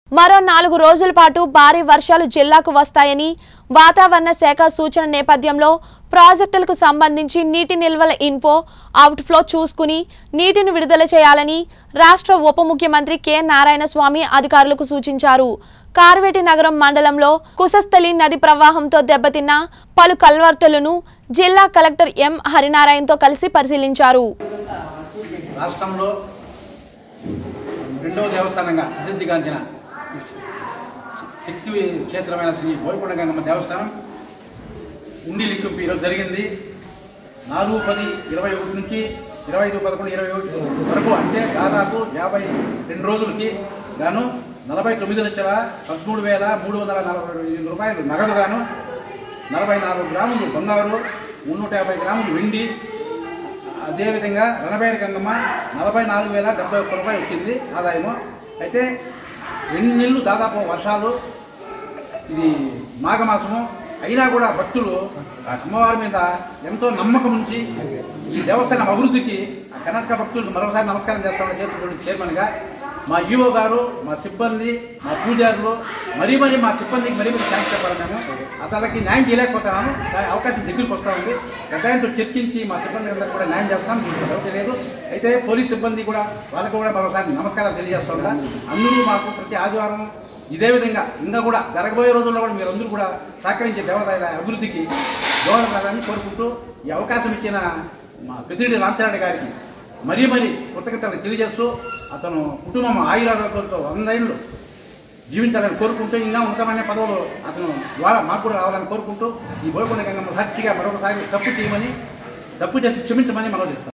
మరో నాలుగు రోజుల పాటు భారీ వర్షాలు జిల్లాకు వస్తాయని వాతావరణ శాఖ సూచన నేపథ్యంలో ప్రాజెక్టులకు సంబంధించి నీటి నిల్వల ఇన్ఫో అవుట్ఫ్లో చూసుకుని నీటిని విడుదల చేయాలని రాష్ట్ర ఉప ముఖ్యమంత్రి కె నారాయణస్వామి అధికారులకు సూచించారు కార్వేటి నగరం మండలంలో కుశస్థలి నది ప్రవాహంతో దెబ్బతిన్న పలు కల్వర్టులను జిల్లా కలెక్టర్ ఎం హరినారాయణతో కలిసి పరిశీలించారు రాష్ట్రంలో రెండవ దేవస్థానంగా ప్రసిద్ధిగాంచిన శక్తి క్షేత్రమైన శ్రీ బోయకొండ గంగమ్మ దేవస్థానం ఉండి లిక్కింపు ఈరోజు జరిగింది నాలుగు పది ఇరవై ఒకటి నుంచి ఇరవై ఐదు పదకొండు ఇరవై ఒకటి వరకు అంటే దాదాపు యాభై రెండు రోజులకి గాను నలభై తొమ్మిది లక్షల పదమూడు వేల మూడు వందల నలభై ఐదు రూపాయలు నగదు గాను నలభై నాలుగు గ్రాములు బంగారు మున్నూట యాభై గ్రాములు వెండి అదేవిధంగా రణబైర గంగమ్మ నలభై నాలుగు వేల డెబ్బై ఒక్క రూపాయలు వచ్చింది ఆదాయము అయితే రెండు నెలలు దాదాపు వర్షాలు ఇది మాఘమాసము అయినా కూడా భక్తులు ఆ అమ్మవారి మీద ఎంతో నమ్మకం ఉంచి ఈ దేవస్థానం అభివృద్ధికి ఆ కర్ణాటక భక్తులకు మరొకసారి నమస్కారం చేస్తామని చెప్పి చైర్మన్గా మా ఈఓ గారు మా సిబ్బంది మా పూజారులు మరీ మరీ మా సిబ్బందికి మరీ మరీ థ్యాంక్స్ చెప్పాలి మేము అతనికి న్యాయం చేయలేకపోతున్నాము దాని అవకాశం దగ్గరికి వస్తూ ఉంది పెద్దాయంతో చర్చించి మా సిబ్బంది అందరికీ కూడా న్యాయం చేస్తాం దీంట్లో డౌట్ లేదు అయితే పోలీస్ సిబ్బంది కూడా వాళ్ళకు కూడా మరొకసారి నమస్కారాలు తెలియజేస్తుందా అందరూ మాకు ప్రతి ఆదివారం ఇదే విధంగా ఇంకా కూడా జరగబోయే రోజుల్లో కూడా మీరందరూ కూడా సహకరించే దేవాలయాల అభివృద్ధికి దోహదపడాలని కోరుకుంటూ ఈ అవకాశం ఇచ్చిన మా పెద్దిరెడ్డి రామచరణ్ గారికి మరీ మరీ కృతజ్ఞతలు తెలియజేస్తూ అతను కుటుంబం ఆయురారోగ్యాలతో వంద ఏళ్ళు జీవించాలని కోరుకుంటూ ఇంకా ఉన్నతమైన పదవులు అతను ద్వారా మాకు కూడా రావాలని కోరుకుంటూ ఈ బోయకొండ గంగమ్మ సాక్షిగా మరొకసారి తప్పు చేయమని తప్పు చేసి క్షమించమని మనం చేస్తాం